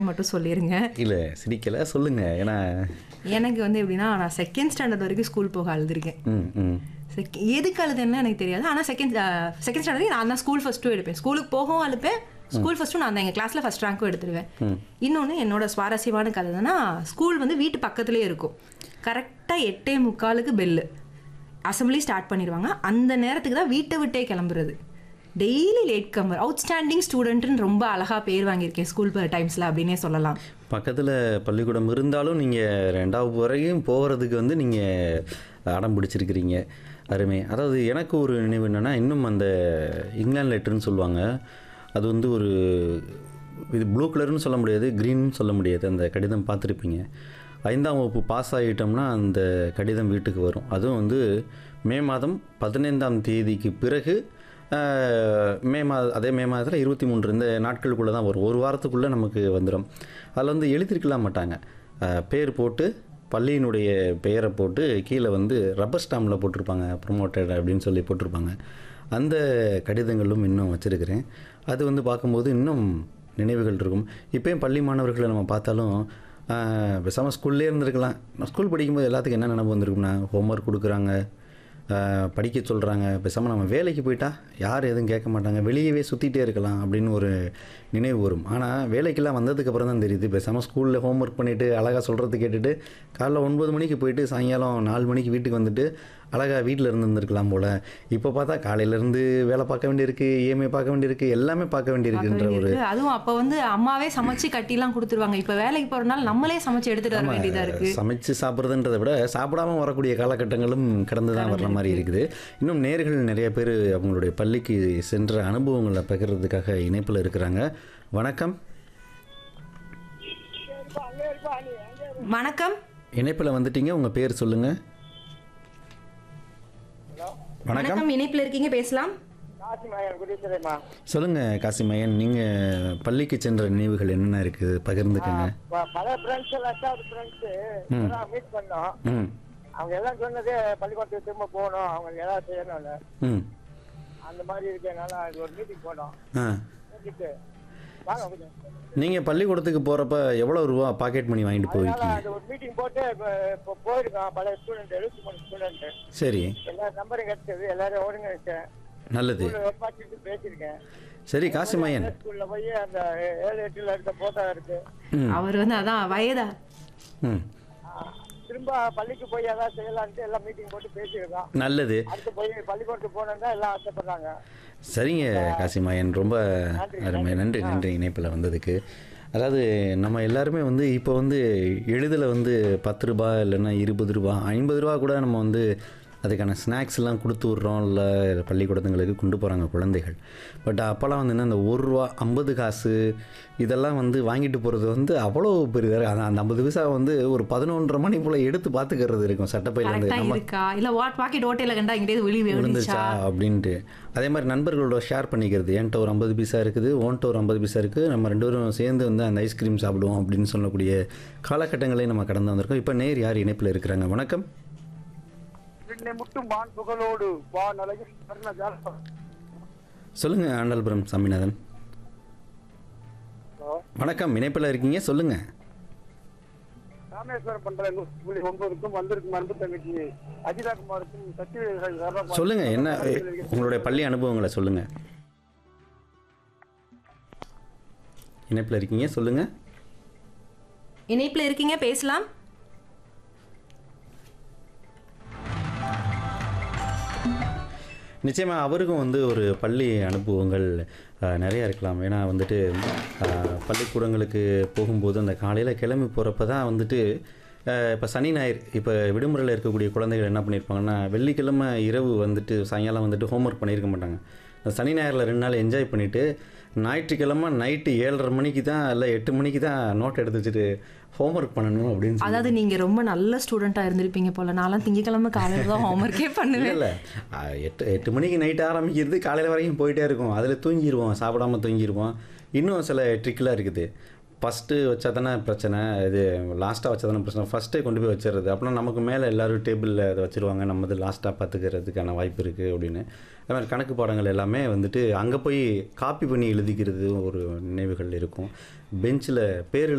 மட்டும் சொல்லிருங்க இல்லை சிரிக்கலை சொல்லுங்க ஏன்னா எனக்கு வந்து எப்படின்னா நான் செகண்ட் ஸ்டாண்டர்ட் வரைக்கும் ஸ்கூல் போக அழுதுருக்கேன் ம் ம் செக் எதுக்கு அழுதுன்னு எனக்கு தெரியாது ஆனால் செகண்ட் செகண்ட் ஸ்டாண்டர்ட் நான் தான் ஸ்கூல் ஃபஸ்ட்டும் எடுப்பேன் ஸ்கூலுக்கு போகவும் அழுப்பேன் ஸ்கூல் ஃபஸ்ட்டும் நான் தான் எங்கள் கிளாஸில் ஃபஸ்ட் ரேங்க்கும் எடுத்துருவேன் இன்னொன்று என்னோட சுவாரஸ்யமான கதை என்னன்னா ஸ்கூல் வந்து வீட்டு பக்கத்துலேயே இருக்கும் கரெக்டாக எட்டே முக்காலுக்கு பெல்லு அசம்பிளி ஸ்டார்ட் பண்ணிடுவாங்க அந்த நேரத்துக்கு தான் வீட்டை விட்டே கிளம்புறது டெய்லி லேட் கம்மர் அவுட்ஸ்டாண்டிங் ஸ்டூடெண்ட்னு ரொம்ப அழகாக பேர் வாங்கியிருக்கேன் ஸ்கூல் டைம்ஸில் அப்படின்னே சொல்லலாம் பக்கத்தில் பள்ளிக்கூடம் இருந்தாலும் நீங்கள் ரெண்டாவது வரையும் போகிறதுக்கு வந்து நீங்கள் அடம் பிடிச்சிருக்கிறீங்க அருமை அதாவது எனக்கு ஒரு நினைவு என்னென்னா இன்னும் அந்த இங்கிலாந்து லெட்டர்னு சொல்லுவாங்க அது வந்து ஒரு இது ப்ளூ கலர்னு சொல்ல முடியாது க்ரீன்னு சொல்ல முடியாது அந்த கடிதம் பார்த்துருப்பீங்க ஐந்தாம் வகுப்பு பாஸ் ஆகிட்டோம்னா அந்த கடிதம் வீட்டுக்கு வரும் அதுவும் வந்து மே மாதம் பதினைந்தாம் தேதிக்கு பிறகு ஆஹ், மே மாத அதே மே மாதத்தில் இருபத்தி மூன்று இந்த நாட்களுக்குள்ளே தான் வரும் ஒரு வாரத்துக்குள்ளே நமக்கு வந்துடும் அதில் வந்து எழுதிருக்கலாம் மாட்டாங்க ஆஹ், பேர் போட்டு பள்ளியினுடைய பெயரை போட்டு கீழே வந்து ரப்பர் ஸ்டாம்பில் போட்டிருப்பாங்க ப்ரொமோட்டட் அப்படின்னு சொல்லி போட்டிருப்பாங்க அந்த கடிதங்களும் இன்னும் வச்சுருக்கிறேன் அது வந்து பார்க்கும்போது இன்னும் நினைவுகள் இருக்கும் இப்போயும் பள்ளி மாணவர்களை நம்ம பார்த்தாலும் பேசாமல் ஸ்கூல்லே இருந்திருக்கலாம் நான் ஸ்கூல் படிக்கும்போது எல்லாத்துக்கும் என்ன நினைப்பு வந்திருக்கும்னா ஹோம்ஒர்க் கொடுக்குறாங்க ஆஹ் படிக்க சொல்கிறாங்க பேசாமல் நம்ம வேலைக்கு போயிட்டா யார் எதுவும் கேட்க மாட்டாங்க வெளியவே சுற்றிட்டே இருக்கலாம் அப்படின்னு ஒரு நினைவு வரும் ஆனால் வேலைக்கெல்லாம் வந்ததுக்கப்புறம் தான் தெரியுது பேசாமல் ஸ்கூலில் ஹோம்ஒர்க் பண்ணிவிட்டு அழகாக சொல்கிறது கேட்டுட்டு காலைல ஒன்பது மணிக்கு போயிட்டு சாயங்காலம் நாலு மணிக்கு வீட்டுக்கு வந்துட்டு அழகாக வீட்டில் இருந்து இருந்திருக்கலாம் போல் இப்போ பார்த்தா காலையிலேருந்து வேலை பார்க்க வேண்டியிருக்கு இஎம்ஐ பார்க்க வேண்டியிருக்கு எல்லாமே பார்க்க வேண்டியிருக்குன்ற ஒரு இருக்கு. அதுவும் அப்போ வந்து அம்மாவே சமைச்சு கட்டிலாம் கொடுத்துருவாங்க இப்போ வேலைக்கு போகிறனால நம்மளே சமைச்சு எடுத்துட்டு வர வேண்டியதா இருக்கு சமைச்சு சாப்பிட்றதுன்றதை விட சாப்பிடாம வரக்கூடிய காலகட்டங்களும் கடந்து தான் வர்ற மாதிரி இருக்குது இன்னும் நேர்கள் நிறைய பேர் அவங்களுடைய பள்ளிக்கு சென்ற அனுபவங்களை பகிர்றதுக்காக இணைப்பில் இருக்கிறாங்க வணக்கம் வணக்கம் இணைப்பில் வந்துட்டீங்க உங்கள் பேர் சொல்லுங்கள் வணக்கம் வணக்கம் இணைப்பில் இருக்கீங்க பேசலாம் காசிமாயன் குடீஸ்வரம்மா சொல்லுங்கள் காசிமையன் நீங்கள் பள்ளிக்கு சென்ற நினைவுகள் என்னென்ன இருக்குது பகிர்ந்துக்கங்க பல ஃப்ரெண்ட்ஸ் எல்லாம் ஃப்ரெண்ட்ஸ் மீட் பண்ணோம் ம் அவங்க எல்லாம் சொன்னது பள்ளிக்கூடத்துக்கு திரும்ப போகணும் அவங்க எல்லாம் செய்யணும்னு ம் அந்த மாதிரி இருக்கனால அது ஒரு மீட்டிங் போனோம் ஆ மீட்டிட்டு வாங்க கொஞ்சம் நீங்கள் பள்ளிக்கூடத்துக்கு போகிறப்ப எவ்வளோ ரூபா பாக்கெட் மணி வாங்கிட்டு அதனால போயிருக்கீங்க அது ஒரு மீட்டிங் போட்டு இப்போ இப்போ போயிருக்கோம் பல ஸ்டூடெண்ட் எழுபத்தி மூணு ஸ்டூடெண்ட் சரி எல்லா நம்பரும் கிடைச்சது எல்லாரும் ஒருங்கிணைச்சேன் நல்லது ஸ்கூலில் ஒப்பாச்சிட்டு பேசியிருக்கேன் சரி காசிமையன் ஸ்கூல்ல போய் அந்த ஏழு எட்டுல இருக்க போட்டோ இருக்கு ம் அவர் வந்து அதான் வயதா ம் ஆ, திரும்ப பள்ளிக்கு போய் ஏதாவது செய்யலான்ட்டு எல்லாம் மீட்டிங் போட்டு பேசியிருக்கோம் நல்லது அடுத்து போய் பள்ளிக்கூடத்துக்கு போனோம்னா எல்லாம் ஆசைப்படுறாங்க சரிங்க காசிமாயன் ரொம்ப அருமை நன்றி நன்றி இணைப்பில் வந்ததுக்கு அதாவது நம்ம எல்லாருமே வந்து இப்போ வந்து எளிதில் வந்து பத்து ரூபா இல்லைன்னா இருபது ரூபா ஐம்பது ரூபா கூட நம்ம வந்து அதுக்கான ஸ்நாக்ஸ் எல்லாம் கொடுத்து விட்றோம் இல்லை பள்ளிக்கூடத்துங்களுக்கு கொண்டு போகிறாங்க குழந்தைகள் பட் அப்போல்லாம் வந்து என்ன அந்த ஒரு ரூபா ஐம்பது காசு இதெல்லாம் வந்து வாங்கிட்டு போகிறது வந்து அவ்வளோ பெரிய அந்த அந்த ஐம்பது பைசா வந்து ஒரு பதினொன்றரை மணி போல் எடுத்து பார்த்துக்கிறது இருக்கும் சட்டப்பையில் வந்து கரெக்டா நம்ம இருக்கா இல்ல வாட் பாக்கெட் ஓட்டையில கண்டா இங்கிட்டே வெளியே விழுந்துச்சா விழுந்துச்சா அப்படின்ட்டு அதே மாதிரி நண்பர்களோட ஷேர் பண்ணிக்கிறது என்கிட்ட ஒரு ஐம்பது பைசா இருக்குது ஓன்ட்ட ஒரு ஐம்பது பைசா இருக்குது நம்ம ரெண்டு பேரும் சேர்ந்து வந்து அந்த ஐஸ்கிரீம் சாப்பிடுவோம் அப்படின்னு சொல்லக்கூடிய காலகட்டங்களை நம்ம கடந்து வந்திருக்கோம் இப்போ நேர் யார் இணைப்பில் இருக்கிறாங்க வணக்கம் பின்னை முட்டும் வான் புகழோடு வான் அழகில் வர்ண ஜாலம். சொல்லுங்கள் ஆண்டல்புரம் சாமிநாதன் ஹலோ வணக்கம் இணைப்பில் இருக்கீங்க சொல்லுங்கள் ராமேஸ்வரம் பண்ற நூற்றி புள்ளி ஒன்பதுக்கும் வந்திருக்கும் அன்பு தங்கச்சி அஜிதா குமாருக்கும் சத்யவேல் சொல்லுங்கள் என்ன உங்களுடைய பள்ளி அனுபவங்களை சொல்லுங்கள் இணைப்பில் இருக்கீங்க சொல்லுங்கள் இணைப்பில் இருக்கீங்க பேசலாம் நிச்சயமாக அவருக்கும் வந்து ஒரு பள்ளி அனுபவங்கள் அஹ், நிறைய இருக்கலாம் ஏன்னா வந்துட்டு அஹ், பள்ளிக்கூடங்களுக்கு போகும்போது அந்த காலையில் கிளம்பி போகிறப்ப தான் வந்துட்டு இப்போ சனி ஞாயிறு இப்போ விடுமுறையில் இருக்கக்கூடிய குழந்தைகள் என்ன பண்ணியிருப்பாங்கன்னா வெள்ளிக்கிழமை இரவு வந்துட்டு சாயங்காலம் வந்துட்டு ஹோம்ஒர்க் பண்ணியிருக்க மாட்டாங்க இந்த சனி ஞாயிறில் ரெண்டு நாள் என்ஜாய் பண்ணிவிட்டு ஞாயிற்றுக்கிழமை நைட்டு ஏழரை மணிக்கு தான் இல்லை எட்டு மணிக்கு தான் நோட் எடுத்து வச்சுட்டு ஹோம்ஒர்க் பண்ணணும் அப்படின்னு சொல்லி அதாவது நீங்க ரொம்ப நல்ல ஸ்டூடெண்டா இருந்திருப்பீங்க போல நான்லாம் திங்கக்கிழமை காலையில தான் ஹோம்ஒர்க்கே இல்லை பண்ணுவேன் இல்லை எட்டு எட்டு மணிக்கு நைட் ஆரம்பிக்கிறது காலையில் வரைக்கும் போயிட்டே இருக்கும் அதில் தூங்கிடுவோம் சாப்பிடாம தூங்கிடுவோம் இன்னும் சில ட்ரிக்கெலாம் இருக்குது ஃபஸ்ட்டு வச்சா தானே பிரச்சனை இது லாஸ்ட்டாக வச்சா தானே பிரச்சனை ஃபஸ்ட்டே கொண்டு போய் வச்சிடுறது அப்படின்னா நமக்கு மேலே எல்லோரும் டேபிளில் அதை வச்சுருவாங்க நம்மது லாஸ்ட்டாக பார்த்துக்கிறதுக்கான வாய்ப்பு இருக்குது அப்படின்னு அது மாதிரி கணக்கு பாடங்கள் எல்லாமே வந்துட்டு அங்கே போய் காப்பி பண்ணி எழுதிக்கிறது ஒரு நினைவுகள் இருக்கும் பெஞ்சில் பேர்